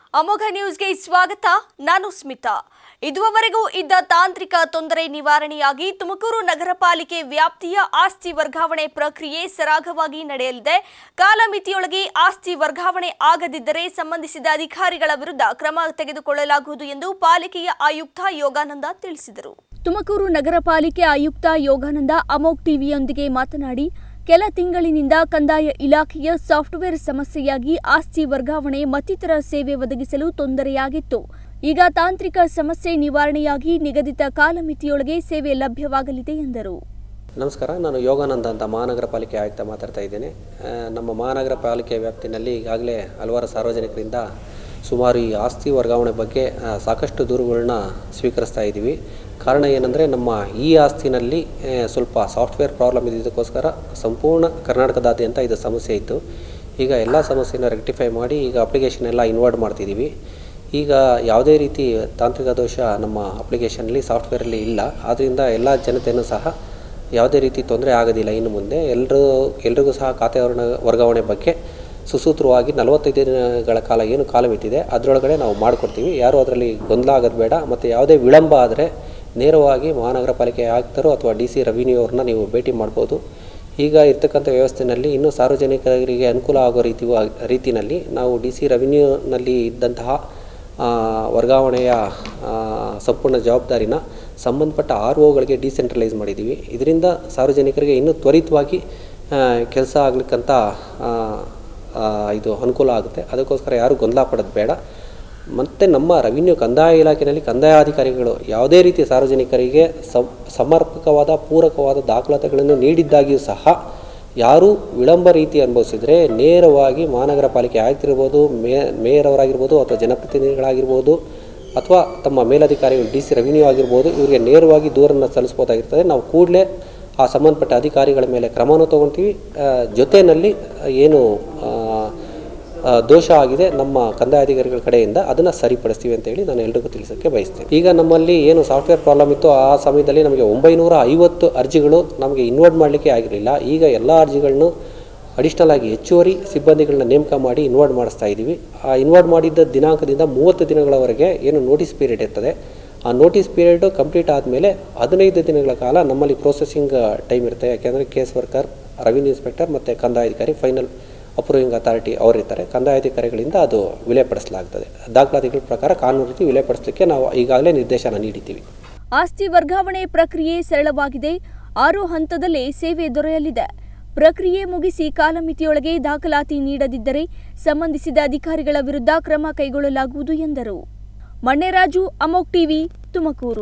ಅಮೋಘ ನ್ಯೂಸ್ಗೆ ಸ್ವಾಗತ ನಾನು ಸ್ಮಿತಾ ಇದುವರೆಗೂ ಇದ್ದ ತಾಂತ್ರಿಕ ತೊಂದರೆ ನಿವಾರಣೆಯಾಗಿ ತುಮಕೂರು ನಗರ ಪಾಲಿಕೆ ವ್ಯಾಪ್ತಿಯ ಆಸ್ತಿ ವರ್ಗಾವಣೆ ಪ್ರಕ್ರಿಯೆ ಸರಾಗವಾಗಿ ನಡೆಯಲಿದೆ ಕಾಲಮಿತಿಯೊಳಗೆ ಆಸ್ತಿ ವರ್ಗಾವಣೆ ಆಗದಿದ್ದರೆ ಸಂಬಂಧಿಸಿದ ಅಧಿಕಾರಿಗಳ ವಿರುದ್ಧ ಕ್ರಮ ತೆಗೆದುಕೊಳ್ಳಲಾಗುವುದು ಎಂದು ಪಾಲಿಕೆಯ ಆಯುಕ್ತ ಯೋಗಾನಂದ ತಿಳಿಸಿದರು ತುಮಕೂರು ನಗರ ಪಾಲಿಕೆ ಆಯುಕ್ತ ಯೋಗಾನಂದ ಅಮೋಕ್ ಟಿವಿಯೊಂದಿಗೆ ಮಾತನಾಡಿ ಕೆಲ ತಿಂಗಳಿನಿಂದ ಕಂದಾಯ ಇಲಾಖೆಯ ಸಾಫ್ಟ್ವೇರ್ ಸಮಸ್ಯೆಯಾಗಿ ಆಸ್ತಿ ವರ್ಗಾವಣೆ ಮತ್ತಿತರ ಸೇವೆ ಒದಗಿಸಲು ತೊಂದರೆಯಾಗಿತ್ತು ಈಗ ತಾಂತ್ರಿಕ ಸಮಸ್ಯೆ ನಿವಾರಣೆಯಾಗಿ ನಿಗದಿತ ಕಾಲಮಿತಿಯೊಳಗೆ ಸೇವೆ ಲಭ್ಯವಾಗಲಿದೆ ಎಂದರು ನಮಸ್ಕಾರ ನಾನು ಯೋಗಾನಂದ ಅಂತ ಮಹಾನಗರ ಪಾಲಿಕೆ ಆಯುಕ್ತ ಮಾತಾಡ್ತಾ ಇದ್ದೇನೆ ಆ, ನಮ್ಮ ಮಹಾನಗರ ಪಾಲಿಕೆ ವ್ಯಾಪ್ತಿನಲ್ಲಿ ಈಗಾಗಲೇ ಹಲವಾರು ಸಾರ್ವಜನಿಕರಿಂದ ಸುಮಾರು ಈ ಆಸ್ತಿ ವರ್ಗಾವಣೆ ಬಗ್ಗೆ ಆ, ಸಾಕಷ್ಟು ದೂರುಗಳನ್ನ ಸ್ವೀಕರಿಸ್ತಾ ಇದ್ದೀವಿ ಕಾರಣ ಏನಂದರೆ ನಮ್ಮ ಈ ಆಸ್ತಿನಲ್ಲಿ ಆ, ಸ್ವಲ್ಪ ಸಾಫ್ಟ್ವೇರ್ ಪ್ರಾಬ್ಲಮ್ ಇದ್ದಿದ್ದಕ್ಕೋಸ್ಕರ ಸಂಪೂರ್ಣ ಕರ್ನಾಟಕದಾದ್ಯಂತ ಇದು ಸಮಸ್ಯೆ ಇತ್ತು ಈಗ ಎಲ್ಲ ಸಮಸ್ಯೆನ ರೆಕ್ಟಿಫೈ ಮಾಡಿ ಈಗ ಅಪ್ಲಿಕೇಶನ್ ಎಲ್ಲ ಇನ್ವರ್ಟ್ ಮಾಡ್ತಿದ್ದೀವಿ ಈಗ ಯಾವುದೇ ರೀತಿ ತಾಂತ್ರಿಕ ದೋಷ ನಮ್ಮ ಅಪ್ಲಿಕೇಶನಲ್ಲಿ ಸಾಫ್ಟ್ವೇರಲ್ಲಿ ಇಲ್ಲ ಆದ್ದರಿಂದ ಎಲ್ಲ ಜನತೆಯೂ ಸಹ ಯಾವುದೇ ರೀತಿ ತೊಂದರೆ ಆಗೋದಿಲ್ಲ ಇನ್ನು ಮುಂದೆ ಎಲ್ಲರೂ ಎಲ್ರಿಗೂ ಸಹ ಖಾತೆ ವರ್ಣ ವರ್ಗಾವಣೆ ಬಗ್ಗೆ ಸುಸೂತ್ರವಾಗಿ ನಲವತ್ತೈದು ದಿನಗಳ ಕಾಲ ಏನು ಕಾಲಮಿತಿದೆ ಅದರೊಳಗಡೆ ನಾವು ಮಾಡಿಕೊಡ್ತೀವಿ ಯಾರೂ ಅದರಲ್ಲಿ ಗೊಂದಲ ಆಗೋದು ಬೇಡ ಮತ್ತು ಯಾವುದೇ ವಿಳಂಬ ಆದರೆ ನೇರವಾಗಿ ಮಹಾನಗರ ಪಾಲಿಕೆ ಆಯುಕ್ತರು ಅಥವಾ ಡಿ ಸಿ ರೆವಿನ್ಯೂ ಅವ್ರನ್ನ ನೀವು ಭೇಟಿ ಮಾಡ್ಬೋದು ಈಗ ಇರ್ತಕ್ಕಂಥ ವ್ಯವಸ್ಥೆಯಲ್ಲಿ ಇನ್ನೂ ಸಾರ್ವಜನಿಕರಿಗೆ ಅನುಕೂಲ ಆಗೋ ರೀತಿ ರೀತಿಯಲ್ಲಿ ನಾವು ಡಿ ಸಿ ರೆವಿನ್ಯೂನಲ್ಲಿ ಇದ್ದಂತಹ ಆ, ವರ್ಗಾವಣೆಯ ಆ, ಸಂಪೂರ್ಣ ಜವಾಬ್ದಾರಿನ ಸಂಬಂಧಪಟ್ಟ ಆರ್ ಒಗಳಿಗೆ ಡಿಸೆಂಟ್ರಲೈಸ್ ಮಾಡಿದ್ದೀವಿ ಇದರಿಂದ ಸಾರ್ವಜನಿಕರಿಗೆ ಇನ್ನೂ ತ್ವರಿತವಾಗಿ ಕೆಲಸ ಆಗ್ಲಿಕ್ಕಂತ ಆ, ಆ, ಇದು ಅನುಕೂಲ ಆಗುತ್ತೆ ಅದಕ್ಕೋಸ್ಕರ ಯಾರೂ ಗೊಂದಲ ಪಡೋದು ಬೇಡ ಮತ್ತು ನಮ್ಮ ರೆವಿನ್ಯೂ ಕಂದಾಯ ಇಲಾಖೆಯಲ್ಲಿ ಕಂದಾಯಾಧಿಕಾರಿಗಳು ಯಾವುದೇ ರೀತಿ ಸಾರ್ವಜನಿಕರಿಗೆ ಸಮ್ ಸಮರ್ಪಕವಾದ ಪೂರಕವಾದ ದಾಖಲಾತಿಗಳನ್ನು ನೀಡಿದ್ದಾಗಿಯೂ ಸಹ ಯಾರೂ ವಿಳಂಬ ರೀತಿ ಅನುಭವಿಸಿದರೆ ನೇರವಾಗಿ ಮಹಾನಗರ ಪಾಲಿಕೆ ಆಯುಕ್ತಿರ್ಬೋದು ಮೇ ಮೇಯರ್ ಅವರಾಗಿರ್ಬೋದು ಅಥವಾ ಜನಪ್ರತಿನಿಧಿಗಳಾಗಿರ್ಬೋದು ಅಥವಾ ತಮ್ಮ ಮೇಲಧಿಕಾರಿಗಳು ಡಿ ಸಿ ರೆವಿನ್ಯೂ ಆಗಿರ್ಬೋದು ಇವರಿಗೆ ನೇರವಾಗಿ ದೂರನ್ನು ಸಲ್ಲಿಸ್ಬೋದಾಗಿರ್ತದೆ ನಾವು ಕೂಡಲೇ ಆ ಸಂಬಂಧಪಟ್ಟ ಅಧಿಕಾರಿಗಳ ಮೇಲೆ ಕ್ರಮನೂ ತೊಗೊಳ್ತೀವಿ ಆ, ಜೊತೆಯಲ್ಲಿ ಏನು ಆ, ಆ, ದೋಷ ಆಗಿದೆ ನಮ್ಮ ಕಂದಾಯಾಧಿಕಾರಿಗಳ ಕಡೆಯಿಂದ ಅದನ್ನು ಸರಿಪಡಿಸ್ತೀವಿ ಅಂತ ಹೇಳಿ ನಾನು ಎಲ್ರಿಗೂ ತಿಳಿಸೋಕ್ಕೆ ಬಯಸ್ತೇನೆ ಈಗ ನಮ್ಮಲ್ಲಿ ಏನು ಸಾಫ್ಟ್ವೇರ್ ಪ್ರಾಬ್ಲಮ್ ಇತ್ತು ಆ ಸಮಯದಲ್ಲಿ ನಮಗೆ ಒಂಬೈನೂರ ಐವತ್ತು ಅರ್ಜಿಗಳು ನಮಗೆ ಇನ್ವರ್ಟ್ ಮಾಡಲಿಕ್ಕೆ ಆಗಿರಲಿಲ್ಲ ಈಗ ಎಲ್ಲ ಅರ್ಜಿಗಳನ್ನು ಅಡಿಷ್ನಲ್ ಆಗಿ ಹೆಚ್ಚುವರಿ ಸಿಬ್ಬಂದಿಗಳನ್ನ ನೇಮಕ ಮಾಡಿ ಇನ್ವರ್ಟ್ ಮಾಡಿಸ್ತಾ ಇದ್ದೀವಿ ಆ ಇನ್ವರ್ಟ್ ಮಾಡಿದ್ದ ದಿನಾಂಕದಿಂದ ಮೂವತ್ತು ದಿನಗಳವರೆಗೆ ಏನು ನೋಟಿಸ್ ಪೀರಿಯಡ್ ಇರ್ತದೆ ಆ ನೋಟಿಸ್ ಪೀರಿಯಡು ಕಂಪ್ಲೀಟ್ ಆದಮೇಲೆ ಹದಿನೈದು ದಿನಗಳ ಕಾಲ ನಮ್ಮಲ್ಲಿ ಪ್ರೊಸೆಸಿಂಗ್ ಟೈಮ್ ಇರುತ್ತೆ ಯಾಕೆಂದರೆ ಕೇಸ್ ವರ್ಕರ್ ರೆವಿನ್ಯೂ ಇನ್ಸ್ಪೆಕ್ಟರ್ ಮತ್ತು ಕಂದಾಯಾಧಿಕಾರಿ ಫೈನಲ್ ಅಪ್ರೂವಿಂಗ್ ಅಥಾರಿಟಿ ಅವರಿರ್ತಾರೆ ಕಂದಾಯಾಧಿಕಾರಿಗಳಿಂದ ಅದು ವಿಲೆಪಡಿಸಲಾಗ್ತದೆ ದಾಖಲಾತಿಗಳ ಪ್ರಕಾರ ಕಾನೂನು ರೀತಿ ವಿಲೆಪಡಿಸಲಿಕ್ಕೆ ನಾವು ಈಗಾಗಲೇ ನಿರ್ದೇಶನ ನೀಡಿದ್ದೀವಿ ಆಸ್ತಿ ವರ್ಗಾವಣೆ ಪ್ರಕ್ರಿಯೆ ಸರಳವಾಗಿದೆ ಆರು ಹಂತದಲ್ಲೇ ಸೇವೆ ದೊರೆಯಲಿದೆ ಪ್ರಕ್ರಿಯೆ ಮುಗಿಸಿ ಕಾಲಮಿತಿಯೊಳಗೆ ದಾಖಲಾತಿ ನೀಡದಿದ್ದರೆ ಸಂಬಂಧಿಸಿದ ಅಧಿಕಾರಿಗಳ ವಿರುದ್ಧ ಕ್ರಮ ಕೈಗೊಳ್ಳಲಾಗುವುದು ಎಂದರು ಮಣ್ಣೆರಾಜು ಅಮೋಕ್ ಟಿವಿ ತುಮಕೂರು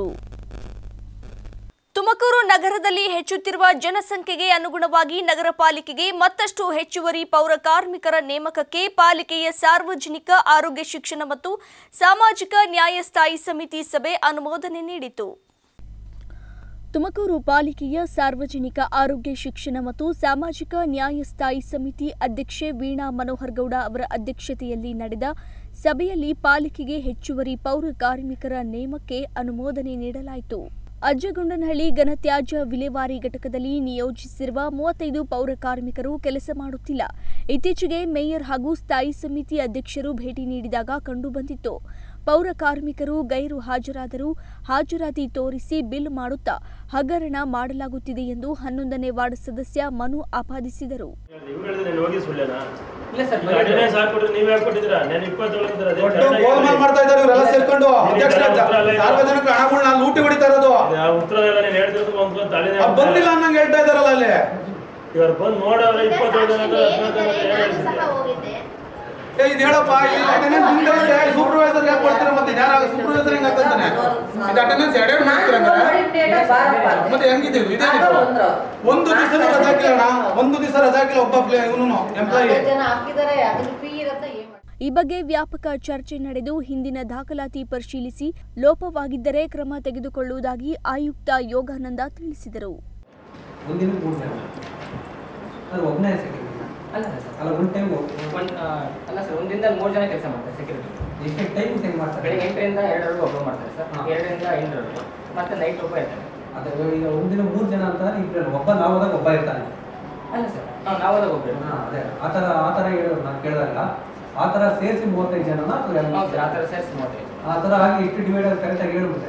ತುಮಕೂರು ನಗರದಲ್ಲಿ ಹೆಚ್ಚುತ್ತಿರುವ ಜನಸಂಖ್ಯೆಗೆ ಅನುಗುಣವಾಗಿ ನಗರ ಪಾಲಿಕೆಗೆ ಮತ್ತಷ್ಟು ಹೆಚ್ಚುವರಿ ಪೌರ ಕಾರ್ಮಿಕರ ನೇಮಕಕ್ಕೆ ಪಾಲಿಕೆಯ ಸಾರ್ವಜನಿಕ ಆರೋಗ್ಯ ಶಿಕ್ಷಣ ಮತ್ತು ಸಾಮಾಜಿಕ ನ್ಯಾಯ ಸ್ಥಾಯಿ ಸಮಿತಿ ಸಭೆ ಅನುಮೋದನೆ ನೀಡಿತು ತುಮಕೂರು ಪಾಲಿಕೆಯ ಸಾರ್ವಜನಿಕ ಆರೋಗ್ಯ ಶಿಕ್ಷಣ ಮತ್ತು ಸಾಮಾಜಿಕ ನ್ಯಾಯ ಸ್ಥಾಯಿ ಸಮಿತಿ ಅಧ್ಯಕ್ಷೆ ವೀಣಾ ಮನೋಹರ್ ಗೌಡ ಅವರ ಅಧ್ಯಕ್ಷತೆಯಲ್ಲಿ ನಡೆದ ಸಭೆಯಲ್ಲಿ ಪಾಲಿಕೆಗೆ ಹೆಚ್ಚುವರಿ ಪೌರ ಕಾರ್ಮಿಕರ ನೇಮಕ್ಕೆ ಅನುಮೋದನೆ ನೀಡಲಾಯಿತು ಅಜ್ಜಗೊಂಡನಹಳ್ಳಿ ಘನತ್ಯಾಜ್ಯ ವಿಲೇವಾರಿ ಘಟಕದಲ್ಲಿ ನಿಯೋಜಿಸಿರುವ ಮೂವತ್ತೈದು ಪೌರ ಕಾರ್ಮಿಕರು ಕೆಲಸ ಮಾಡುತ್ತಿಲ್ಲ ಇತ್ತೀಚೆಗೆ ಮೇಯರ್ ಹಾಗೂ ಸ್ಥಾಯಿ ಸಮಿತಿ ಅಧ್ಯಕ್ಷರು ಭೇಟಿ ನೀಡಿದಾಗ ಕಂಡುಬಂದಿತ್ತು ಪೌರ ಕಾರ್ಮಿಕರು ಗೈರು ಹಾಜರಾದರೂ ಹಾಜರಾತಿ ತೋರಿಸಿ ಬಿಲ್ ಮಾಡುತ್ತಾ ಹಗರಣ ಮಾಡಲಾಗುತ್ತಿದೆ ಎಂದು ಹನ್ನೊಂದನೇ ವಾರ್ಡ್ ಸದಸ್ಯ ಮನು ಆಪಾದಿಸಿದರು ಇವ್ರು ಹೇಳಿದ್ರೆ ಹೋಗಿ ಸುಳ್ಳೇನಾ ಇಲ್ಲ ಸರ್ ಈಗ ಅಟೆಂಡೆನ್ಸ್ ಹಾಕ್ಬಿಟ್ರೆ ನೀವೇ ಹಾಕ್ಬಿಟ್ಟಿದ್ದೀರಾ ನಾನು ಇಪ್ಪತ್ತೇಳು ಇದ್ದೀರಾ ಅದೇ ದೊಡ್ಡ ಕರೆಕ್ಟಾಗಿ ಗೋಲ್ಮಾಲ್ ಹೇಳಿ. ಮಾಡ್ತಾ ಇದ್ದಾರೆ ಇವರೆಲ್ಲ ಸೇರ್ಕೊಂಡು ನೀನು ಅಧ್ಯಕ್ಷರ ಈ ಥರ ಉತ್ತರ ಇಲ್ಲ ಇದು. ಸಾರ್ವಜನಿಕರ ಹಣಗಳನ್ನ ಲೂಟಿ ಹೊಡಿತಾ ಇರೋದು ಇದು ಆ ಉತ್ತರ ಎಲ್ಲ ನೀನು ಹೇಳ್ತಿರೋದು ಒಂದು ತಾಳಿನೇ ಅವ್ರು ಬಂದಿಲ್ಲ ಅನ್ನಂಗೆ ಹೇಳ್ತಾ ಇದಾರಲ್ಲ ಅಲ್ಲಿ ಇವ್ರು ಬಂದು ನೋಡವ್ರೆ ಇಪ್ಪತ್ತೇಳು ಜನ ಇದ್ದಾರೆ, ಹದಿನಾಲ್ಕು ಜನ ಇದ್ದಾರೆ, ಏನ್ ಸಹ ಹೇಳ್ತಿದ್ದೀರಾ? ಹೋಗಿದ್ದೆ ಏ ಇದು ಹೇಳಪ್ಪ ಈ ಅಟೆಂಡೆನ್ಸ್ ನಿಮ್ಗೆ ಸೂಪರ್ವೈಸರ್ ಯಾಕೆ ಕೊಡ್ತೀರಾ ಮತ್ತೆ ಯಾರು ಸೂಪರ್ವೈಸರ್ ಹೆಂಗ್ ಹಾಕಂತಾನೆ ಇದು ಅಟೆಂಡೆನ್ಸ್ ಎರಡೆರಡು ಮಾಡ್ತೀರಾ ಹಂಗಾರೆ? ಮತ್ತೆ ಹೆಂಗಿದ್ದೀವಿ ಇದೇನಿದು ಒಂದು ದಿವಸ ರಜಾ ಹಾಕಿಲ್ಲ ಅಣ್ಣ ಒಂದು ದಿವಸ ರಜಾ ಹಾಕಿಲ್ಲ ಒಬ್ಬ ಇವನು ಎಂಪ್ಲಾಯಿ ಹತ್ತು ಜನ ಹಾಕಿದ್ದಾರೆ ಅದ್ರ ಫ್ರೀ ಇರತ್ತೆ ಏನ್ ಮಾಡ್ತಾರೆ? ಈ ಬಗ್ಗೆ ವ್ಯಾಪಕ ಚರ್ಚೆ ನಡೆದು ಹಿಂದಿನ ದಾಖಲಾತಿ ಪರಿಶೀಲಿಸಿ ಲೋಪವಾಗಿದ್ದರೆ ಕ್ರಮ ತೆಗೆದುಕೊಳ್ಳುವುದಾಗಿ ಆಯುಕ್ತ ಯೋಗಾನಂದ ತಿಳಿಸಿದರು ಒಂದಿನ ಮೂರು ಜನ ಅದು ಒಬ್ಬನೇ ಸೆಕ್ಯೂರಿಟಿ ಅಲ್ಲ ಸರ್ ಅಲ್ಲ ಒಂದು ಟೈಮ್ ಒಂದ್ ಆ, ಅಲ್ಲ ಸರ್ ಒಂದ್ ದಿನದಲ್ಲಿ ಮೂರು ಜನ ಕೆಲಸ ಮಾಡ್ತಾರೆ ಸೆಕ್ಯೂರಿಟಿ ಎಷ್ಟು ಟೈಮ್ ಹೆಂಗೆ ಮಾಡ್ತಾರೆ ಬೆಳಿಗ್ಗೆ ಎಂಟರಿಂದ ಎರಡರವರೆಗೂ ಒಬ್ಬರು ಮಾಡ್ತಾರೆ ಸರ್ ಹಾ. ಎರಡರಿಂದ ಎಂಟರವರೆಗೂ ಮತ್ತೆ ನೈಟ್ ಒಬ್ಬ ಇರ್ತಾರೆ ಅದ್ರ ಈಗ ಒಂದಿನ ಮೂರು ಜನ ಅಂತಂದ್ರೆ ಇಬ್ಬರಲ್ಲಿ ಒಬ್ಬ ನಾವು ಹೋದಾಗ ಒಬ್ಬ ಇರ್ತಾನೆ ಅಲ್ಲ ಸರ್ ನಾವು ನಾವಾದಾಗ ಒಬ್ಬರು ಹಾ, ಅದೇ ಆ ಥರ ಆ ಥರ ಹೇಳೋದು ನಾನು ಕೇಳಿದಾಗ ಆ ಥರ ಸೇರಿಸಿ ಮೂವತ್ತೈದು ಜನನ ಅಥವಾ ಎಲ್ಲ? ಹೌದು ಸರ್ ಆ ಥರ ಸೇರಿಸಿ ಮೂವತ್ತೈದು ಆ ಥರ ಆಗಿ ಎಷ್ಟು ಡಿವೈಡ್ ಆಗಿ ಕರೆಕ್ಟಾಗಿ ಹೇಳ್ಬಿಟ್ಟೆ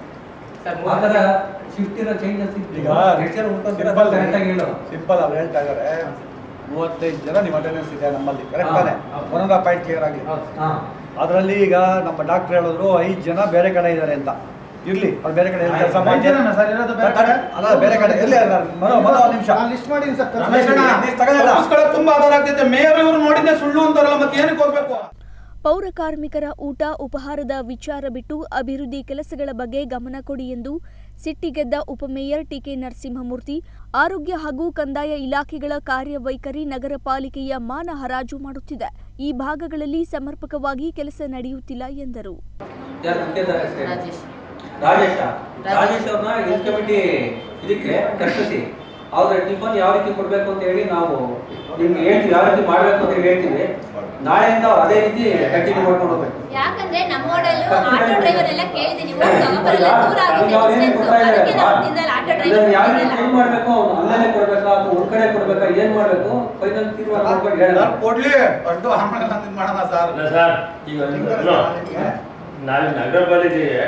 ಸರ್ ಆ ಥರ ಮೂವತ್ತು ಶಿಫ್ಟ್ ಇರೋ ಚೇಂಜಸ್ ಈಗ ಸಿಂಪಲ್ ಕರೆಕ್ಟಾಗಿ ಹೇಳು ಸಿಂಪಲ್ ಅವ್ರು ಹೇಳ್ತಾ ಇದಾರೆ ಮೂವತ್ತೈದು ಜನ ನಿಮ್ಮ ಅಟೆಂಡೆನ್ಸ್ ಇದೆ ನಮ್ಮಲ್ಲಿ ಕರೆಕ್ಟ್ ಹಾ, ತಾನೆ ಹೌದು. ಒಂದೊಂದು ಪಾಯಿಂಟ್ ಕ್ಲಿಯರ್ ಆಗಿ ಹೌದು ಸರ್. ಹಾಂ ಅದರಲ್ಲಿ ಈಗ ನಮ್ಮ ಡಾಕ್ಟರ್ ಹೇಳಿದ್ರು ಐದು ಜನ ಬೇರೆ ಕಡೆ ಇದ್ದಾರೆ ಅಂತ ಇರ್ಲಿ ಅವ್ರು ಬೇರೆ ಕಡೆ ಕೆಲಸ ಐದ್ ಜನನಾ sir ಇರೋದು ಬೇರೆ ಕಡೆ? ಅಲ್ಲ ಬೇರೆ ಕಡೆ ಎಲ್ಲಿ ಮನೋ ಮನೋ ಒಂದು ನಿಮಿಷ ಲಿಸ್ಟ್ ಮಾಡಿ ಸರ್ ರಮೇಶ್ ಅಣ್ಣ, ನೀವ್ ತಗೊಳ್ಳಲ್ಲ. ತುಂಬಾ ಆಧಾರ ಆಗ್ತೈತೆ ಮೇಯರ್ ಇವರು ನೋಡಿದ್ದೆ ಸುಳ್ಳು ಅಂತಾರಲ್ಲ ಮತ್ತೆ ಏನಕ್ಕೆ ಹೋಗ್ಬೇಕು ಪೌರ ಕಾರ್ಮಿಕರ ಊಟ ಉಪಹಾರದ ವಿಚಾರ ಬಿಟ್ಟು ಅಭಿವೃದ್ಧಿ ಕೆಲಸಗಳ ಬಗ್ಗೆ ಗಮನ ಕೊಡಿ ಎಂದು ಸಿಟ್ಟಿಗೆದ್ದ ಉಪಮೇಯರ್ ಟಿಕೆ ನರಸಿಂಹಮೂರ್ತಿ ಆರೋಗ್ಯ ಹಾಗೂ ಕಂದಾಯ ಇಲಾಖೆಗಳ ಕಾರ್ಯವೈಖರಿ ನಗರ ಪಾಲಿಕೆಯ ಮಾನ ಹರಾಜು ಮಾಡುತ್ತಿದೆ ಈ ಭಾಗಗಳಲ್ಲಿ ಸಮರ್ಪಕವಾಗಿ ಕೆಲಸ ನಡೆಯುತ್ತಿಲ್ಲ ಎಂದರು ಯಾರು ಗುತ್ತಿಗೆದಾರ ಹೆಸರು ಹೇಳಿ? ರಾಜೇಶ್ ರಾಜೇಶ ರಾಜೇಶ್ ಅವ್ರನ್ನ ಹೆಲ್ತ್ ಕಮಿಟಿ ಇದಕ್ಕೆ ಕರ್ಸಿಸಿ ಅವ್ರ ಟಿಫನ್ ಯಾವ ರೀತಿ ಕೊಡ್ಬೇಕು ಅಂತ ಹೇಳಿ ನಾವು ನಿಮ್ಗೆ ಹೇಳ್ತೀವಿ ಯಾವ ರೀತಿ ಮಾಡ್ಬೇಕು ಅಂತ ಹೇಳಿ ಹೇಳ್ತೀವಿ ನಾಳೆಯಿಂದ ಅದೇ ರೀತಿ ಕಂಟಿನ್ಯೂ ಮಾಡ್ಕೊಂಡು ಹೋಗ್ಬೇಕು ಯಾಕಂದ್ರೆ ನಮ್ಮ ಹೋಟೆಲ್ ಆಟೋ ಡ್ರೈವರ್ ಎಲ್ಲ ಕೇಳಿದೀನಿ ಹೋಗಿ ತಗೊಂಬರಲ್ಲ ದೂರ ಆಗುತ್ತೆ ಈಗ ಅವ್ರು ಏನ್ distance. ಕೊಡ್ತಾ ಅದಕ್ಕೆ ನಾವು ಇದ್ದಾರೆ ತಿನ್ನಲ್ಲ ಆಟೋ ಇದನ್ನ ಯಾವ ರೀತಿ ಡ್ರೈವರ್ ಏನ್ ಮಾಡ್ಬೇಕು ಅವ್ನು ಅಲ್ಲೇ ಕೊಡ್ಬೇಕಾ ಅಥವಾ ಒಂದ್ ಕಡೆ ಕೊಡ್ಬೇಕಾ ಏನ್ ಮಾಡ್ಬೇಕು ಫೈನಲ್ ತೀರ್ಮಾನ ಮಾಡ್ಕೊಂಡು ಹೇಳೋಣ ಸರ್ ಕೊಡ್ಲಿ ಅಷ್ಟು ಆಮೇಲೆ ನಾನು ಇದ್ ಮಾಡೋಣ ಸರ್ ಅಲ್ಲ ಸರ್ ಈಗ ಒಂದು ನಾಳೆ ನಗರ ಪಾಲಿಕೆಗೆ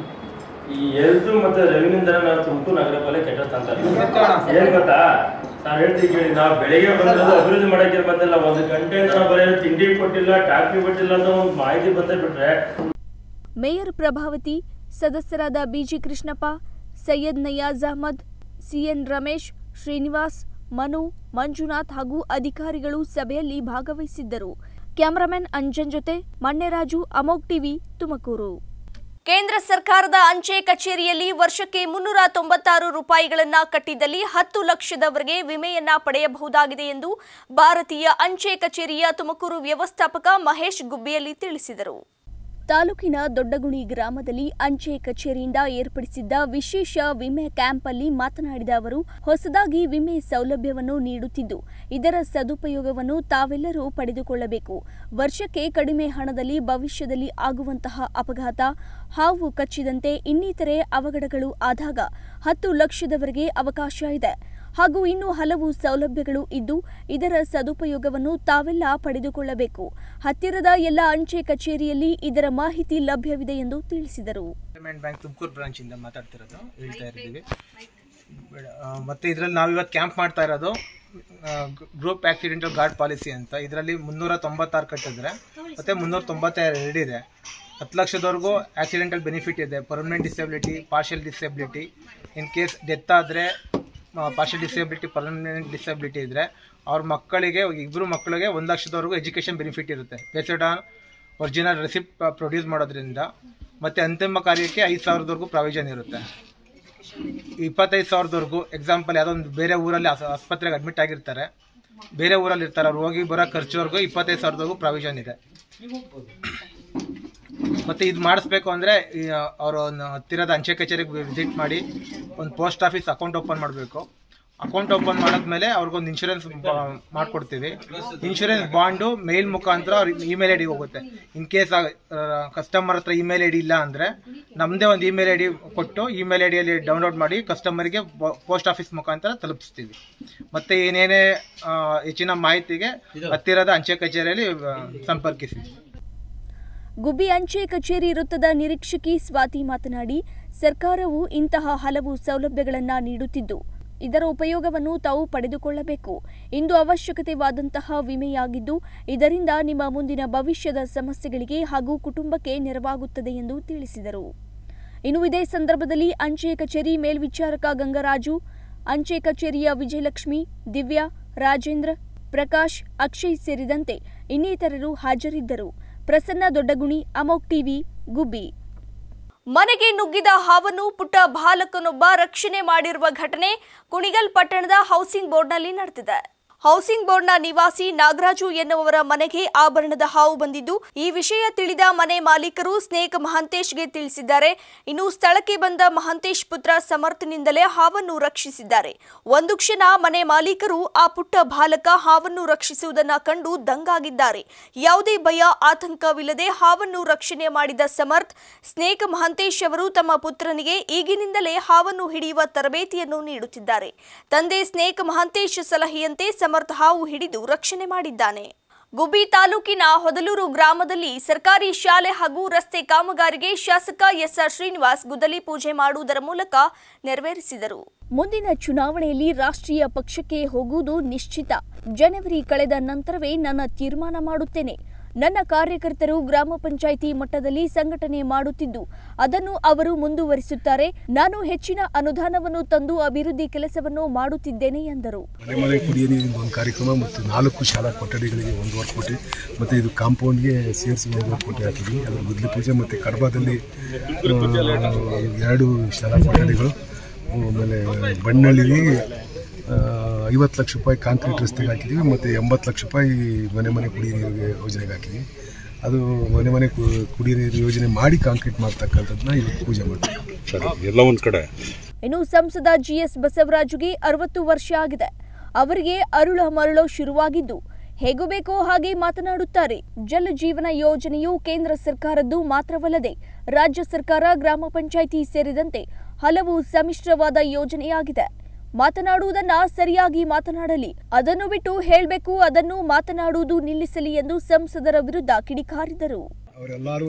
ಈ ಹೆಲ್ತ್ ಮತ್ತೆ ರೆವಿನ್ಯೂಂದ ನಾವು ತುಮಕೂರು ನಗರ ಪಾಲಿಕೆ ಕೆಟ್ಟ ಅಂತ ಏನ್ ಗೊತ್ತಾ ನಾವ್ ಹೇಳ್ತೀವಿ ಕೇಳಿ ನಾವು ಬೆಳಿಗ್ಗೆ ಬಂದಿರೋದು ಅಭಿವೃದ್ಧಿ ಮಾಡಕ್ಕೆ ಬಂದಿಲ್ಲ ಒಂದು ಗಂಟೆಯಿಂದ ನಾವು ಬರೀ ತಿಂಡಿ ಕೊಟ್ಟಿಲ್ಲ ಟ್ಯಾಕ್ಸಿ ಕೊಟ್ಟಿಲ್ಲ ಅಂತ ಒಂದು ಮಾಹಿತಿ ಬಂದೇ ಬಿಟ್ರೆ ಮೇಯರ್ ಪ್ರಭಾವತಿ ಸದಸ್ಯರಾದ ಬಿಜಿ ಕೃಷ್ಣಪ್ಪ ಸೈಯದ್ ನಯಾಜ್ ಅಹಮದ್ ಸಿಎನ್ ರಮೇಶ್ ಶ್ರೀನಿವಾಸ್ ಮನು ಮಂಜುನಾಥ್ ಹಾಗೂ ಅಧಿಕಾರಿಗಳು ಸಭೆಯಲ್ಲಿ ಭಾಗವಹಿಸಿದ್ದರು ಕ್ಯಾಮರಾಮನ್ ಅಂಜನ್ ಜೊತೆ ಮಣ್ಣೆರಾಜು ಅಮೋಕ್ ಟಿವಿ ತುಮಕೂರು ಕೇಂದ್ರ ಸರ್ಕಾರದ ಅಂಚೆ ಕಚೇರಿಯಲ್ಲಿ ವರ್ಷಕ್ಕೆ ಮುನ್ನೂರ ತೊಂಬತ್ತಾರು ರೂಪಾಯಿಗಳನ್ನ ಕಟ್ಟಿದಲ್ಲಿ ಹತ್ತು ಲಕ್ಷದವರೆಗೆ ವಿಮೆಯನ್ನ ಪಡೆಯಬಹುದಾಗಿದೆ ಎಂದು ಭಾರತೀಯ ಅಂಚೆ ಕಚೇರಿಯ ತುಮಕೂರು ವ್ಯವಸ್ಥಾಪಕ ಮಹೇಶ್ ಗುಬ್ಬಿಯಲ್ಲಿ ತಿಳಿಸಿದರು ತಾಲೂಕಿನ ದೊಡ್ಡಗುಣಿ ಗ್ರಾಮದಲ್ಲಿ ಅಂಚೆ ಕಚೇರಿಯಿಂದ ಏರ್ಪಡಿಸಿದ್ದ ವಿಶೇಷ ವಿಮೆ ಕ್ಯಾಂಪ್ ಅಲ್ಲಿ ಮಾತನಾಡಿದ ಅವರು ಹೊಸದಾಗಿ ವಿಮೆ ಸೌಲಭ್ಯವನ್ನು ನೀಡುತ್ತಿದ್ದು ಇದರ ಸದುಪಯೋಗವನ್ನು ತಾವೆಲ್ಲರೂ ಪಡೆದುಕೊಳ್ಳಬೇಕು ವರ್ಷಕ್ಕೆ ಕಡಿಮೆ ಹಣದಲ್ಲಿ ಭವಿಷ್ಯದಲ್ಲಿ ಆಗುವಂತಹ ಅಪಘಾತ ಹಾವು ಕಚ್ಚಿದಂತೆ ಇನ್ನಿತರೆ ಅವಘಡಗಳು ಆದಾಗ ಹತ್ತು ಲಕ್ಷದವರೆಗೆ ಅವಕಾಶ ಇದೆ ಹಾಗೂ ಇನ್ನೂ ಹಲವು ಸೌಲಭ್ಯಗಳು ಇದ್ದು ಇದರ ಸದುಪಯೋಗವನ್ನು ತಾವೆಲ್ಲ ಪಡೆದುಕೊಳ್ಳಬೇಕು ಹತ್ತಿರದ ಎಲ್ಲ ಅಂಚೆ ಕಚೇರಿಯಲ್ಲಿ ಇದರ ಮಾಹಿತಿ ಲಭ್ಯವಿದೆ ಎಂದು ತಿಳಿಸಿದರು ಪೇಮೆಂಟ್ ಬ್ಯಾಂಕ್ ತುಮಕೂರು ಬ್ರಾಂಚಿಂದ ಮಾತಾಡ್ತಿರೋದು ಹೇಳ್ತಾ ಇದ್ದೀವಿ ಬೇಡ, ಆ, ಮತ್ತೆ ಇದರಲ್ಲಿ ನಾವು ಇವತ್ತು ಕ್ಯಾಂಪ್ ಮಾಡ್ತಾ ಇರೋದು ಗ್ರೂಪ್ ಆಕ್ಸಿಡೆಂಟಲ್ ಗಾರ್ಡ್ ಪಾಲಿಸಿ ಅಂತ ಇದರಲ್ಲಿ ಮುನ್ನೂರ ತೊಂಬತ್ತಾರು ಕಟ್ಟಿದ್ರೆ ಮತ್ತೆ ಮುನ್ನೂರ ತೊಂಬತ್ತೆರಡು ಇದೆ ಹತ್ತು ಲಕ್ಷದವರೆಗೂ ಆಕ್ಸಿಡೆಂಟಲ್ ಬೆನಿಫಿಟ್ ಇದೆ permanent disability partial disability in case death ಆದರೆ ಪಾರ್ಷಿಯಲ್ ಡಿಸೆಬಿಲಿಟಿ ಪರ್ಮನೆಂಟ್ ಡಿಸೆಬಿಲಿಟಿ ಇದ್ದರೆ ಅವ್ರ ಮಕ್ಕಳಿಗೆ ಇಬ್ಬರು ಮಕ್ಕಳಿಗೆ ಒಂದು ಲಕ್ಷದವರೆಗೂ ಎಜುಕೇಷನ್ ಬೆನಿಫಿಟ್ ಇರುತ್ತೆ based on original receipt produce ಮಾಡೋದ್ರಿಂದ ಮತ್ತು ಅಂತಿಮ ಕಾರ್ಯಕ್ಕೆ ಐದು ಸಾವಿರದವರೆಗೂ ಪ್ರಾವಿಷನ್ ಇರುತ್ತೆ ಇಪ್ಪತ್ತೈದು ಸಾವಿರದವರೆಗೂ ಎಕ್ಸಾಂಪಲ್ ಯಾವುದೋ ಒಂದು ಬೇರೆ ಊರಲ್ಲಿ ಆಸ್- ಆಸ್ಪತ್ರೆಗೆ ಅಡ್ಮಿಟ್ ಆಗಿರ್ತಾರೆ ಬೇರೆ ಊರಲ್ಲಿ ಇರ್ತಾರೆ ಅವ್ರು ಹೋಗಿ ಬರೋ ಖರ್ಚುವರೆಗೂ ಇಪ್ಪತ್ತೈದು ಸಾವಿರದವರೆಗೂ ಪ್ರಾವಿಷನ್ ಇದೆ ಮತ್ತು ಇದು ಮಾಡಿಸ್ಬೇಕು ಅಂದರೆ ಅವರು ಹತ್ತಿರದ ಅಂಚೆ ಕಚೇರಿಗೆ ವಿಸಿಟ್ ಮಾಡಿ ಒಂದು ಪೋಸ್ಟ್ ಆಫೀಸ್ ಅಕೌಂಟ್ ಓಪನ್ ಮಾಡಬೇಕು ಅಕೌಂಟ್ ಓಪನ್ ಮಾಡಿದ್ಮೇಲೆ ಅವ್ರಿಗೊಂದು ಇನ್ಶೂರೆನ್ಸ್ ಮಾಡಿಕೊಡ್ತೀವಿ ಇನ್ಶೂರೆನ್ಸ್ ಬಾಂಡು ಮೇಲ್ ಮುಖಾಂತರ ಅವ್ರ ಇಮೇಲ್ ಐ ಡಿಗೆ ಹೋಗುತ್ತೆ ಇನ್ ಕೇಸ್ ಕಸ್ಟಮರ್ ಹತ್ರ ಇಮೇಲ್ ಐ ಡಿ ಇಲ್ಲ ಅಂದರೆ ನಮ್ಮದೇ ಒಂದು ಇಮೇಲ್ ಐ ಡಿ ಕೊಟ್ಟು ಇಮೇಲ್ ಐ ಡಿಯಲ್ಲಿ ಡೌನ್ಲೋಡ್ ಮಾಡಿ ಕಸ್ಟಮರಿಗೆ ಪೋಸ್ಟ್ ಆಫೀಸ್ ಮುಖಾಂತರ ತಲುಪಿಸ್ತೀವಿ ಮತ್ತು ಏನೇನೇ ಆ, ಹೆಚ್ಚಿನ ಮಾಹಿತಿಗೆ ಹತ್ತಿರದ ಅಂಚೆ ಕಚೇರಿಯಲ್ಲಿ ಆ, ಸಂಪರ್ಕಿಸಿ ಗುಬ್ಬಿ ಅಂಚೆ ಕಚೇರಿ ವೃತ್ತದ ನಿರೀಕ್ಷಕಿ ಸ್ವಾತಿ ಮಾತನಾಡಿ ಸರ್ಕಾರವು ಇಂತಹ ಹಲವು ಸೌಲಭ್ಯಗಳನ್ನು ನೀಡುತ್ತಿದ್ದು ಇದರ ಉಪಯೋಗವನ್ನು ತಾವು ಪಡೆದುಕೊಳ್ಳಬೇಕು ಇಂದು ಅವಶ್ಯಕತೆವಾದಂತಹ ವಿಮೆಯಾಗಿದ್ದು ಇದರಿಂದ ನಿಮ್ಮ ಮುಂದಿನ ಭವಿಷ್ಯದ ಸಮಸ್ಯೆಗಳಿಗೆ ಹಾಗೂ ಕುಟುಂಬಕ್ಕೆ ನೆರವಾಗುತ್ತದೆ ಎಂದು ತಿಳಿಸಿದರು ಇನ್ನು ಇದೇ ಸಂದರ್ಭದಲ್ಲಿ ಅಂಚೆ ಕಚೇರಿ ಮೇಲ್ವಿಚಾರಕ ಗಂಗರಾಜು ಅಂಚೆ ಕಚೇರಿಯ ವಿಜಯಲಕ್ಷ್ಮಿ ದಿವ್ಯಾ ರಾಜೇಂದ್ರ ಪ್ರಕಾಶ್ ಅಕ್ಷಯ್ ಸೇರಿದಂತೆ ಇನ್ನಿತರರು ಹಾಜರಿದ್ದರು ಪ್ರಸನ್ನ ದೊಡ್ಡಗುಣಿ ಅಮೋಕ್ ಟಿವಿ ಗುಬ್ಬಿ ಮನೆಗೆ ನುಗ್ಗಿದ ಹಾವನ್ನು ಪುಟ್ಟ ಬಾಲಕನೊಬ್ಬ ರಕ್ಷಣೆ ಮಾಡಿರುವ ಘಟನೆ ಕುಣಿಗಲ್ ಪಟ್ಟಣದ ಹೌಸಿಂಗ್ ಬೋರ್ಡ್ನಲ್ಲಿ ನಡೆದಿದೆ ಹೌಸಿಂಗ್ ಬೋರ್ಡ್ನ ನಿವಾಸಿ ನಾಗರಾಜು ಎನ್ನುವವರ ಮನೆಗೆ ಆಭರಣದ ಹಾವು ಬಂದಿದ್ದು ಈ ವಿಷಯ ತಿಳಿದ ಮನೆ ಮಾಲೀಕರು ಸ್ನೇಕ್ ಮಹಂತೇಶ್ಗೆ ತಿಳಿಸಿದ್ದಾರೆ ಇನ್ನು ಸ್ಥಳಕ್ಕೆ ಬಂದ ಮಹಂತೇಶ್ ಪುತ್ರ ಸಮರ್ಥನಿಂದಲೇ ಹಾವನ್ನು ರಕ್ಷಿಸಿದ್ದಾರೆ ಒಂದು ಕ್ಷಣ ಮನೆ ಮಾಲೀಕರು ಆ ಪುಟ್ಟ ಬಾಲಕ ಹಾವನ್ನು ರಕ್ಷಿಸುವುದನ್ನ ಕಂಡು ದಂಗಾಗಿದ್ದಾರೆ ಯಾವುದೇ ಭಯ ಆತಂಕವಿಲ್ಲದೆ ಹಾವನ್ನು ರಕ್ಷಣೆ ಮಾಡಿದ ಸಮರ್ಥ್ ಸ್ನೇಕ್ ಮಹಂತೇಶ್ ಅವರು ತಮ್ಮ ಪುತ್ರನಿಗೆ ಈಗಿನಿಂದಲೇ ಹಾವನ್ನು ಹಿಡಿಯುವ ತರಬೇತಿಯನ್ನು ನೀಡುತ್ತಿದ್ದಾರೆ ತಂದೆ ಸ್ನೇಕ್ ಮಹಂತೇಶ್ ಸಲಹೆಯಂತೆ ಸಮರ್ಥ್ ಹಾವು ಹಿಡಿದು ರಕ್ಷಣೆ ಮಾಡಿದ್ದಾನೆ ಗುಬ್ಬಿ ತಾಲೂಕಿನ ಹೊದಲೂರು ಗ್ರಾಮದಲ್ಲಿ ಸರ್ಕಾರಿ ಶಾಲೆ ಹಾಗೂ ರಸ್ತೆ ಕಾಮಗಾರಿಗೆ ಶಾಸಕ ಎಸ್ಆರ್ ಶ್ರೀನಿವಾಸ್ ಗುದ್ದಲಿ ಪೂಜೆ ಮಾಡುವುದರ ಮೂಲಕ ನೆರವೇರಿಸಿದರು ಮುಂದಿನ ಚುನಾವಣೆಯಲ್ಲಿ ರಾಷ್ಟ್ರೀಯ ಪಕ್ಷಕ್ಕೆ ಹೋಗುವುದು ನಿಶ್ಚಿತ ಜನವರಿ ಕಳೆದ ನಂತರವೇ ನನ್ನ ತೀರ್ಮಾನ ಮಾಡುತ್ತೇನೆ ನನ್ನ ಕಾರ್ಯಕರ್ತರು ಗ್ರಾಮ ಪಂಚಾಯಿತಿ ಮಟ್ಟದಲ್ಲಿ ಸಂಘಟನೆ ಮಾಡುತ್ತಿದ್ದು ಅದನ್ನು ಅವರು ಮುಂದುವರಿಸುತ್ತಾರೆ ನಾನು ಹೆಚ್ಚಿನ ಅನುದಾನವನ್ನು ತಂದು ಅಭಿವೃದ್ಧಿ ಕೆಲಸವನ್ನು ಮಾಡುತ್ತಿದ್ದೇನೆ ಎಂದರು ಮನೆ ಮನೆ ಕುಡಿಯ ನೀರಿನ ಒಂದು ಕಾರ್ಯಕ್ರಮ ಮತ್ತು ನಾಲ್ಕು ಶಾಲಾ ಕೊಠಡಿಗಳಿಗೆ ಒಂದೂವರೆ ಕೋಟಿ ಮತ್ತು ಇದು ಕಾಂಪೌಂಡ್ಗೆ ಸೇರಿಸಿ ಒಂದೂವರೆ ಕೋಟಿ ಹಾಕಿದ್ವಿ ಅದರ ಗುದ್ಲಿ ಪೂಜೆ ಮತ್ತು ಕಡಬದಲ್ಲಿ ಆ, ಎರಡು ಶಾಲಾ ಕೊಠಡಿಗಳು ಆಮೇಲೆ ಬಣ್ಣಳ್ಳಿಲಿ ಐವತ್ತು ಲಕ್ಷ ರೂಪಾಯಿ ಕಾಂಕ್ರೀಟ್ ರಸ್ತೆಗೆ ಹಾಕಿದ್ದೀವಿ ಮತ್ತು ಎಂಬತ್ತು ಲಕ್ಷ ರೂಪಾಯಿ ಮನೆ ಮನೆ ಕುಡಿಯ ನೀರಿಗೆ ಯೋಜನೆಗೆ ಹಾಕಿದ್ವಿ ಅದು ಮನೆ ಮನೆ ಕು- ಕುಡಿಯ ನೀರು ಯೋಜನೆ ಮಾಡಿ ಕಾಂಕ್ರೀಟ್ ಮಾಡ್ತಕ್ಕಂಥದ್ದನ್ನ ಇವತ್ತು ಪೂಜೆ ಮಾಡ್ತೀವಿ ಎಲ್ಲ ಒಂದು ಕಡೆ ಇನ್ನು ಸಂಸದ ಜಿಎಸ್ ಬಸವರಾಜುಗೆ ಅರವತ್ತು ವರ್ಷ ಆಗಿದೆ ಅವರಿಗೆ ಅರುಳ ಮರುಳು ಶುರುವಾಗಿದ್ದು ಹೇಗೂ ಬೇಕೋ ಹಾಗೆ ಮಾತನಾಡುತ್ತಾರೆ ಜಲ ಜೀವನ ಯೋಜನೆಯು ಕೇಂದ್ರ ಸರ್ಕಾರದ್ದು ಮಾತ್ರವಲ್ಲದೆ ರಾಜ್ಯ ಸರ್ಕಾರ ಗ್ರಾಮ ಪಂಚಾಯಿತಿ ಸೇರಿದಂತೆ ಹಲವು ಸಮ್ಮಿಶ್ರವಾದ ಯೋಜನೆಯಾಗಿದೆ ಮಾತನಾಡುವುದನ್ನ ಸರಿಯಾಗಿ ಮಾತನಾಡಲಿ ಅದನ್ನು ಬಿಟ್ಟು ಹೇಳಬೇಕು ಅದನ್ನು ಮಾತನಾಡುವುದು ನಿಲ್ಲಿಸಲಿ ಎಂದು ಸಂಸದರ ವಿರುದ್ಧ ಕಿಡಿಕಾರಿದರು ಅವರೆಲ್ಲರೂ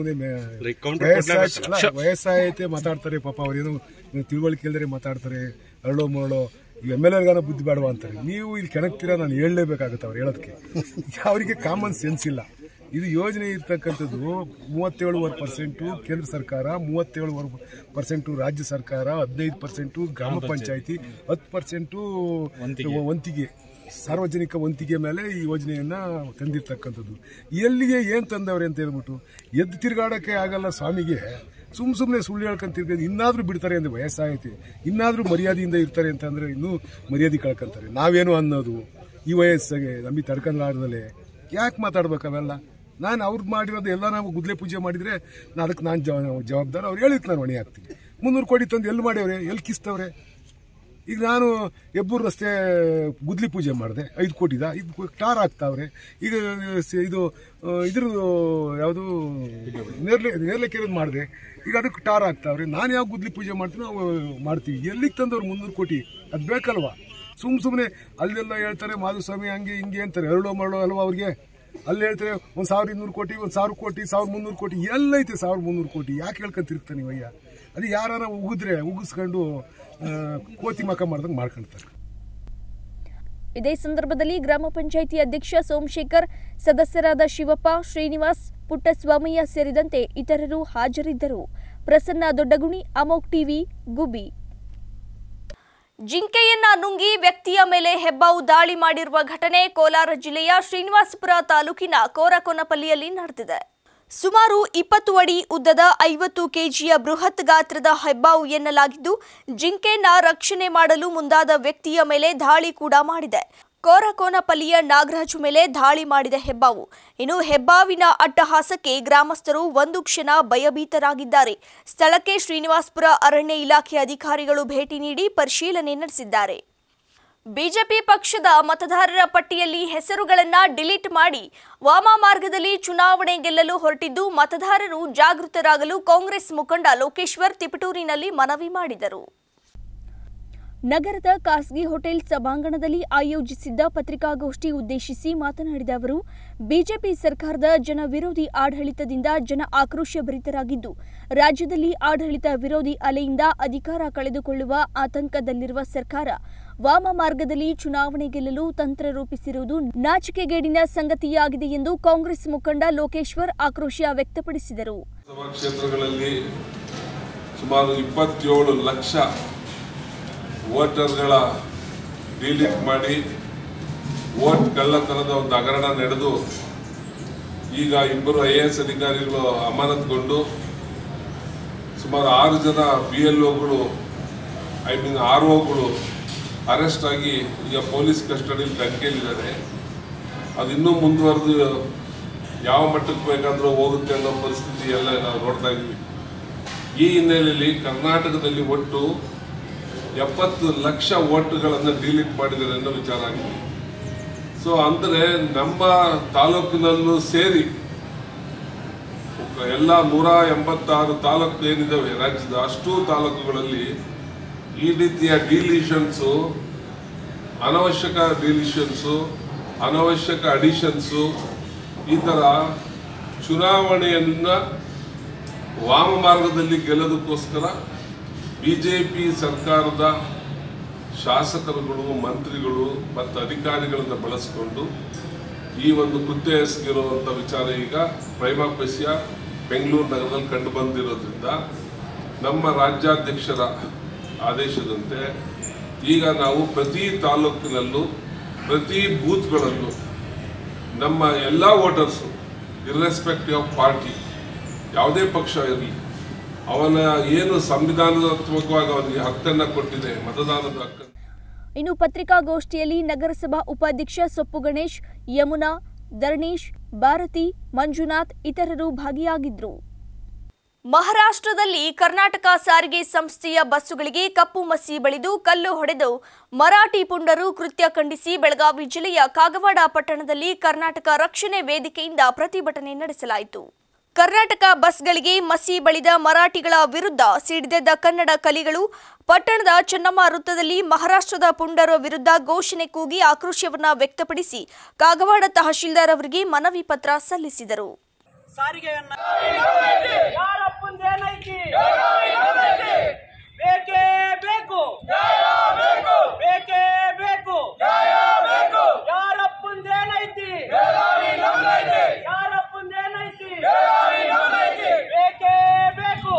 counter ವಯಸ್ಸಾಯತೆ ಮಾತಾಡ್ತಾರೆ ಪಾಪ ಅವ್ರೇನು ತಿಳುವಳಿಕೆ ಇಲ್ಲದೆ ಮಾತಾಡ್ತಾರೆ ಅರಳೋ ಮರಳೋ ಈಗ ಎಮ್ ಎಲ್ ಎರ್ಗಾನ ಬುದ್ಧಿ ಬೇಡವಾ ಅಂತಾರೆ ನೀವು ಇಲ್ಲಿ ಕೆಣಕ್ತೀರಾ ನಾನು ಹೇಳಲೇಬೇಕಾಗುತ್ತೆ ಅವ್ರು ಹೇಳೋದಕ್ಕೆ ಅವರಿಗೆ ಕಾಮನ್ ಸೆನ್ಸ್ ಇಲ್ಲ ಇದು ಯೋಜನೆ ಇರ್ತಕ್ಕಂಥದ್ದು ಮೂವತ್ತೇಳುವರೆ ಪರ್ಸೆಂಟು ಕೇಂದ್ರ ಸರ್ಕಾರ ಮೂವತ್ತೇಳುವರೆ ಪರ್ಸೆಂಟು ರಾಜ್ಯ ಸರ್ಕಾರ ಹದಿನೈದು ಪರ್ಸೆಂಟು ಗ್ರಾಮ ಪಂಚಾಯಿತಿ ಹತ್ತು ಪರ್ಸೆಂಟು ವಂತಿಗೆ ಸಾರ್ವಜನಿಕ ವಂತಿಗೆ ಮೇಲೆ ಈ ಯೋಜನೆಯನ್ನ ತಂದಿರ್ತಕ್ಕಂಥದ್ದು ಎಲ್ಲಿಗೆ ಏನು ತಂದವ್ರೆ ಅಂತ ಹೇಳ್ಬಿಟ್ಟು ಎದ್ದು ತಿರ್ಗಾಡಕ್ಕೆ ಆಗಲ್ಲ ಸ್ವಾಮಿಗೆ ಸುಮ್ ಸುಮ್ಮನೆ ಸುಳ್ಳು ಹೇಳ್ಕೊಂತ ತಿರ್ಗೋದು ಇನ್ನಾದ್ರೂ ಬಿಡ್ತಾರೆ ಅಂದ್ರೆ ವಯಸ್ಸಾಗೈತೆ ಇನ್ನಾದ್ರೂ ಮರ್ಯಾದೆಯಿಂದ ಇರ್ತಾರೆ ಅಂತಂದ್ರೆ ಇನ್ನೂ ಮರ್ಯಾದೆ ಕಳ್ಕೊಂತಾರೆ ನಾವೇನು ಅನ್ನೋದು ಈ ವಯಸ್ಸಿಗೆ ನಮಗೆ ತಡ್ಕೊಂಡ್ಲಾರ್ದಲೆ ಯಾಕೆ ಮಾತಾಡ್ಬೇಕು ಅವೆಲ್ಲ ನಾನು ಅವ್ರದ್ದು ಮಾಡಿರೋದು ಎಲ್ಲ ನಾವು ಗುದ್ಲೆ ಪೂಜೆ ಮಾಡಿದ್ರೆ ನಾ ಅದಕ್ಕೆ ನಾನು ಜವಾಬ್ದಾರ ಅವ್ರು ಹೇಳಿದ್ ನಾನು ಹೊಣೆ ಹಾಕ್ತೀನಿ ಮುನ್ನೂರು ಕೋಟಿ ತಂದು ಎಲ್ಲಿ ಮಾಡ್ಯವ್ರೆ ಎಲ್ಲಿ ಕಿಸ್ತವ್ರೆ ಈಗ ನಾನು ಹೆಬ್ಬೂರು ರಸ್ತೆ ಗುದ್ಲಿ ಪೂಜೆ ಮಾಡಿದೆ ಐದು ಕೋಟಿದ ಇದು ಟಾರ್ ಹಾಕ್ತಾವ್ರೆ ಈಗ ಸ- ಇದು ಆ, ಇದ್ರದ್ದು ಯಾವುದು ನೇರ್ಲೆ ನೇರ್ಲೆಕೆರೆದು ಮಾಡಿದೆ ಈಗ ಅದಕ್ಕೆ ಟಾರ್ ಹಾಕ್ತಾವ್ರೆ ನಾನು ಯಾವ ಗುದ್ಲಿ ಪೂಜೆ ಮಾಡ್ತೀನೋ ಅವು ಮಾಡ್ತೀವಿ ಎಲ್ಲಿಗೆ ತಂದವ್ರು ಮುನ್ನೂರು ಕೋಟಿ ಅದು ಬೇಕಲ್ವಾ ಸುಮ್ ಸುಮ್ಮನೆ ಅಲ್ಲೆಲ್ಲ ಹೇಳ್ತಾರೆ ಮಾಧುಸ್ವಾಮಿ ಹಂಗೆ ಹಿಂಗೆ ಅಂತಾರೆ ಎರಡೋ ಮರಳೋ ಅಲ್ವಾ ಅವ್ರಿಗೆ ಅಲ್ಲಿ ಹೇಳ್ತಾರೆ ಒಂದು ಸಾವಿರ ಇನ್ನೂರು ಕೋಟಿ ಒಂದು ಸಾವಿರ ಕೋಟಿ ಸಾವಿರ ಮುನ್ನೂರು ಕೋಟಿ ಎಲ್ಲೈತೆ ಸಾವಿರ ಮುನ್ನೂರು ಕೋಟಿ ಯಾಕೆ ಹೇಳ್ಕೊಂತ ತಿರುಗ್ತಾನೆ ನೀವಯ್ಯ ಅದು ಯಾರಾರ ಉಗಿದ್ರೆ ಉಗಿಸ್ಕೊಂಡು ಆ, ಕೋತಿ ಮಕ ಮಾಡ್ದಂಗೆ ಮಾಡ್ಕೊಳ್ತಾರೆ ಇದೇ ಸಂದರ್ಭದಲ್ಲಿ ಗ್ರಾಮ ಪಂಚಾಯಿತಿ ಅಧ್ಯಕ್ಷ ಸೋಮಶೇಖರ್ ಸದಸ್ಯರಾದ ಶಿವಪ್ಪ ಶ್ರೀನಿವಾಸ್ ಪುಟ್ಟಸ್ವಾಮಯ್ಯ ಸೇರಿದಂತೆ ಇತರರು ಹಾಜರಿದ್ದರು ಪ್ರಸನ್ನ ದೊಡ್ಡಗುಣಿ ಅಮೋಕ್ ಟಿವಿ ಗುಬ್ಬಿ ಜಿಂಕೆಯನ್ನ ನುಂಗಿ ವ್ಯಕ್ತಿಯ ಮೇಲೆ ಹೆಬ್ಬಾವು ದಾಳಿ ಮಾಡಿರುವ ಘಟನೆ ಕೋಲಾರ ಜಿಲ್ಲೆಯ ಶ್ರೀನಿವಾಸಪುರ ತಾಲೂಕಿನ ಕೋರಕೊನಪಲ್ಲಿಯಲ್ಲಿ ನಡೆದಿದೆ ಸುಮಾರು ಇಪ್ಪತ್ತು ಅಡಿ ಉದ್ದದ ಐವತ್ತು ಕೆಜಿಯ ಬೃಹತ್ ಗಾತ್ರದ ಹೆಬ್ಬಾವು ಎನ್ನಲಾಗಿದ್ದು ಜಿಂಕೆಯನ್ನ ರಕ್ಷಣೆ ಮಾಡಲು ಮುಂದಾದ ವ್ಯಕ್ತಿಯ ಮೇಲೆ ದಾಳಿ ಕೂಡ ಮಾಡಿದೆ ಕೋರಕೋನಪಲ್ಲಿಯ ನಾಗರಾಜು ಮೇಲೆ ದಾಳಿ ಮಾಡಿದ ಹೆಬ್ಬಾವು ಇನ್ನು ಹೆಬ್ಬಾವಿನ ಅಟ್ಟಹಾಸಕ್ಕೆ ಗ್ರಾಮಸ್ಥರು ಒಂದು ಕ್ಷಣ ಭಯಭೀತರಾಗಿದ್ದಾರೆ ಸ್ಥಳಕ್ಕೆ ಶ್ರೀನಿವಾಸಪುರ ಅರಣ್ಯ ಇಲಾಖೆ ಅಧಿಕಾರಿಗಳು ಭೇಟಿ ನೀಡಿ ಪರಿಶೀಲನೆ ನಡೆಸಿದ್ದಾರೆ ಬಿಜೆಪಿ ಪಕ್ಷದ ಮತದಾರರ ಪಟ್ಟಿಯಲ್ಲಿ ಹೆಸರುಗಳನ್ನ ಡಿಲೀಟ್ ಮಾಡಿ ವಾಮ ಮಾರ್ಗದಲ್ಲಿ ಚುನಾವಣೆ ಗೆಲ್ಲಲು ಹೊರಟಿದ್ದು ಮತದಾರರು ಜಾಗೃತರಾಗಲು ಕಾಂಗ್ರೆಸ್ ಮುಖಂಡ ಲೋಕೇಶ್ವರ್ ತಿಪಟೂರಿನಲ್ಲಿ ಮನವಿ ಮಾಡಿದರು ನಗರದ ಖಾಸಗಿ ಹೋಟೆಲ್ ಸಭಾಂಗಣದಲ್ಲಿ ಆಯೋಜಿಸಿದ್ದ ಪತ್ರಿಕಾಗೋಷ್ಠಿ ಉದ್ದೇಶಿಸಿ ಮಾತನಾಡಿದ ಅವರು ಬಿಜೆಪಿ ಸರ್ಕಾರದ ಜನ ವಿರೋಧಿ ಆಡಳಿತದಿಂದ ಜನ ಆಕ್ರೋಶಭರಿತರಾಗಿದ್ದು ರಾಜ್ಯದಲ್ಲಿ ಆಡಳಿತ ವಿರೋಧಿ ಅಲೆಯಿಂದ ಅಧಿಕಾರ ಕಳೆದುಕೊಳ್ಳುವ ಆತಂಕದಲ್ಲಿರುವ ಸರ್ಕಾರ ವಾಮ ಮಾರ್ಗದಲ್ಲಿ ಚುನಾವಣೆ ಗೆಲ್ಲಲು ತಂತ್ರ ರೂಪಿಸಿರುವುದು ನಾಚಿಕೆಗೇಡಿನ ಸಂಗತಿಯಾಗಿದೆ ಎಂದು ಕಾಂಗ್ರೆಸ್ ಮುಖಂಡ ಲೋಕೇಶ್ವರ್ ಆಕ್ರೋಶ ವ್ಯಕ್ತಪಡಿಸಿದರು ಲೋಕಸಭಾ ಕ್ಷೇತ್ರಗಳಲ್ಲಿ ಸುಮಾರು ಇಪ್ಪತ್ತೇಳು ಲಕ್ಷ ವೋಟರ್ಗಳ ಡಿಲೀಟ್ ಮಾಡಿ ವೋಟ್ ಕಳ್ಳತನದ ಒಂದು ಹಗರಣ ನಡೆದು ಈಗ ಇಬ್ಬರು ಐ ಎ ಎಸ್ ಅಧಿಕಾರಿಗಳು ಅಮಾನತುಗೊಂಡು ಸುಮಾರು ಆರು ಜನ ಬಿ ಎಲ್ ಒಗಳು ಐ ಮೀನ್ ಆರ್ ಒಗಳು ಅರೆಸ್ಟ್ ಆಗಿ ಈಗ ಪೊಲೀಸ್ ಕಸ್ಟಡಿಯಲ್ಲಿ ತನಿಖೆಯಲ್ಲಿದ್ದಾರೆ ಅದು ಇನ್ನೂ ಮುಂದುವರೆದು ಯಾವ ಮಟ್ಟಕ್ಕೆ ಬೇಕಾದರೂ ಹೋಗುತ್ತೆ ಅನ್ನೋ ಪರಿಸ್ಥಿತಿ ಎಲ್ಲ ನಾವು ನೋಡ್ತಾ ಇದ್ವಿ ಈ ಹಿನ್ನೆಲೆಯಲ್ಲಿ ಕರ್ನಾಟಕದಲ್ಲಿ ಒಟ್ಟು ಎಪ್ಪತ್ತು ಲಕ್ಷ ಓಟುಗಳನ್ನು ಡಿಲೀಟ್ ಮಾಡಿದ್ದಾರೆ ಅನ್ನೋ ವಿಚಾರ ಆಗಿದೆ ಸೊ ಅಂದರೆ ನಮ್ಮ ತಾಲೂಕಿನಲ್ಲೂ ಸೇರಿ ಎಲ್ಲ ನೂರ ಎಂಬತ್ತಾರು ತಾಲೂಕು ಏನಿದ್ದಾವೆ ರಾಜ್ಯದ ಅಷ್ಟು ತಾಲೂಕುಗಳಲ್ಲಿ ಈ ರೀತಿಯ ಡಿಲಿಷನ್ಸು ಅನವಶ್ಯಕ ಡಿಲಿಷನ್ಸು ಅನವಶ್ಯಕ ಅಡಿಷನ್ಸು ಈ ಥರ ಚುನಾವಣೆಯನ್ನು ವಾಮ ಮಾರ್ಗದಲ್ಲಿ ಗೆಲ್ಲೋದಕ್ಕೋಸ್ಕರ ಬಿ ಜೆ ಪಿ ಸರ್ಕಾರದ ಶಾಸಕರುಗಳು ಮಂತ್ರಿಗಳು ಮತ್ತು ಅಧಿಕಾರಿಗಳನ್ನು ಬಳಸಿಕೊಂಡು ಈ ಒಂದು ಕೃತ್ಯ ಎಸಗಿರುವಂಥ ವಿಚಾರ ಈಗ ಪ್ರೈಮಾಪಸ್ಯ ಬೆಂಗಳೂರು ನಗರದಲ್ಲಿ ಕಂಡು ಬಂದಿರೋದ್ರಿಂದ ನಮ್ಮ ರಾಜ್ಯಾಧ್ಯಕ್ಷರ ಆದೇಶದಂತೆ ಈಗ ನಾವು ಪ್ರತಿ ತಾಲೂಕಿನಲ್ಲೂ ಪ್ರತಿ ಬೂತ್ಗಳಲ್ಲೂ ನಮ್ಮ ಎಲ್ಲ ವೋಟರ್ಸು ಇರ್ರೆಸ್ಪೆಕ್ಟಿವ್ ಆಫ್ ಪಾರ್ಟಿ ಯಾವುದೇ ಪಕ್ಷ ಇರಲಿ ಅವನ ಏನು ಸಂವಿಧಾನಾತ್ಮಕವಾಗಿ ಅವನಿಗೆ ಹಕ್ಕನ್ನು ಕೊಟ್ಟಿದೆ ಮತದಾನದ ಹಕ್ಕನ್ನು ಇನ್ನು ಪತ್ರಿಕಾಗೋಷ್ಠಿಯಲ್ಲಿ ನಗರಸಭಾ ಉಪಾಧ್ಯಕ್ಷ ಸೊಪ್ಪು ಗಣೇಶ್ ಯಮುನಾ ಧರಣೇಶ್ ಭಾರತಿ ಮಂಜುನಾಥ್ ಇತರರು ಭಾಗಿಯಾಗಿದ್ರು ಮಹಾರಾಷ್ಟ್ರದಲ್ಲಿ ಕರ್ನಾಟಕ ಸಾರಿಗೆ ಸಂಸ್ಥೆಯ ಬಸ್ಸುಗಳಿಗೆ ಕಪ್ಪು ಮಸಿ ಬಳಿದು ಕಲ್ಲು ಹೊಡೆದು ಮರಾಠಿ ಪುಂಡರು ಕೃತ್ಯ ಖಂಡಿಸಿ ಬೆಳಗಾವಿ ಜಿಲ್ಲೆಯ ಕಾಗವಾಡ ಪಟ್ಟಣದಲ್ಲಿ ಕರ್ನಾಟಕ ರಕ್ಷಣೆ ವೇದಿಕೆಯಿಂದ ಪ್ರತಿಭಟನೆ ನಡೆಸಲಾಯಿತು ಕರ್ನಾಟಕ ಬಸ್ಗಳಿಗೆ ಮಸಿ ಬಳಿದ ಮರಾಠಿಗಳ ವಿರುದ್ಧ ಸಿಡಿದೆದ್ದ ಕನ್ನಡ ಕಲಿಗಳು ಪಟ್ಟಣದ ಚೆನ್ನಮ್ಮ ವೃತ್ತದಲ್ಲಿ ಮಹಾರಾಷ್ಟ್ರದ ಪುಂಡರ ವಿರುದ್ಧ ಘೋಷಣೆ ಕೂಗಿ ಆಕ್ರೋಶವನ್ನ ವ್ಯಕ್ತಪಡಿಸಿ ಕಾಗವಾಡ ತಹಶೀಲ್ದಾರ್ ಅವರಿಗೆ ಮನವಿ ಪತ್ರ ಸಲ್ಲಿಸಿದರು ಸಾರಿಗೆಯನ್ನ ಯಾರಪ್ಪಂದೇನೈತಿ ಬೇಕೇ ಬೇಕು ಬೇಕೇ ಬೇಕು ಯಾರಪ್ಪಂದೇನೈತಿ ಯಾರಪ್ಪಂದೇನೈತಿ ಬೇಕೇ ಬೇಕು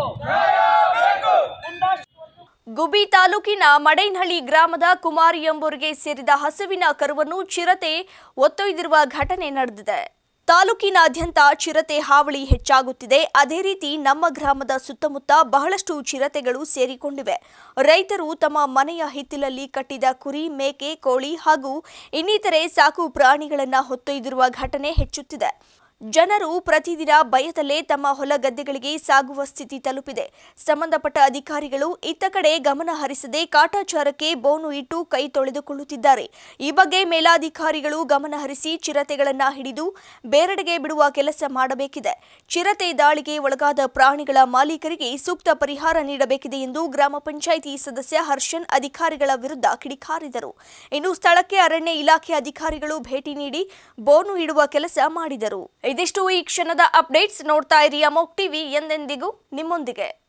ಗುಬಿ ತಾಲೂಕಿನ ಮಡೈನಹಳ್ಳಿ ಗ್ರಾಮದ ಕುಮಾರಿ ಎಂಬುವರಿಗೆ ಸೇರಿದ ಹಸುವಿನ ಕರುವನ್ನು ಚಿರತೆ ಒತ್ತೊಯ್ದಿರುವ ಘಟನೆ ನಡೆದಿದೆ ತಾಲೂಕಿನಾದ್ಯಂತ ಚಿರತೆ ಹಾವಳಿ ಹೆಚ್ಚಾಗುತ್ತಿದೆ ಅದೇ ರೀತಿ ನಮ್ಮ ಗ್ರಾಮದ ಸುತ್ತಮುತ್ತ ಬಹಳಷ್ಟು ಚಿರತೆಗಳು ಸೇರಿಕೊಂಡಿವೆ ರೈತರು ತಮ್ಮ ಮನೆಯ ಹಿತ್ತಿಲಲ್ಲಿ ಕಟ್ಟಿದ ಕುರಿ ಮೇಕೆ ಕೋಳಿ ಹಾಗೂ ಇನ್ನಿತರೆ ಸಾಕು ಪ್ರಾಣಿಗಳನ್ನು ಹೊತ್ತೊಯ್ದಿರುವ ಘಟನೆ ಹೆಚ್ಚುತ್ತಿದೆ ಜನರು ಪ್ರತಿದಿನ ಭಯದಲ್ಲೇ ತಮ್ಮ ಹೊಲ ಗದ್ದೆಗಳಿಗೆ ಸಾಗುವ ಸ್ಥಿತಿ ತಲುಪಿದೆ ಸಂಬಂಧಪಟ್ಟ ಅಧಿಕಾರಿಗಳು ಇತ್ತ ಕಡೆ ಗಮನ ಹರಿಸದೆ ಕಾಟಾಚಾರಕ್ಕೆ ಬೋನು ಇಟ್ಟು ಕೈ ತೊಳೆದುಕೊಳ್ಳುತ್ತಿದ್ದಾರೆ ಈ ಬಗ್ಗೆ ಮೇಲಾಧಿಕಾರಿಗಳು ಗಮನ ಹರಿಸಿ ಚಿರತೆಗಳನ್ನ ಹಿಡಿದು ಬೇರೆಡೆಗೆ ಬಿಡುವ ಕೆಲಸ ಮಾಡಬೇಕಿದೆ ಚಿರತೆ ದಾಳಿಗೆ ಒಳಗಾದ ಪ್ರಾಣಿಗಳ ಮಾಲೀಕರಿಗೆ ಸೂಕ್ತ ಪರಿಹಾರ ನೀಡಬೇಕಿದೆ ಎಂದು ಗ್ರಾಮ ಪಂಚಾಯಿತಿ ಸದಸ್ಯ ಹರ್ಷನ್ ಅಧಿಕಾರಿಗಳ ವಿರುದ್ಧ ಕಿಡಿಕಾರಿದರು ಇನ್ನು ಸ್ಥಳಕ್ಕೆ ಅರಣ್ಯ ಇಲಾಖೆ ಅಧಿಕಾರಿಗಳು ಭೇಟಿ ನೀಡಿ ಬೋನು ಇಡುವ ಕೆಲಸ ಮಾಡಿದರು ಇದಿಷ್ಟು ಈ ಕ್ಷಣದ ಅಪ್ಡೇಟ್ಸ್ ನೋಡ್ತಾ ಇರಿ ಅಮೋಕ್ ಟಿವಿ ಎಂದೆಂದಿಗೂ ನಿಮ್ಮೊಂದಿಗೆ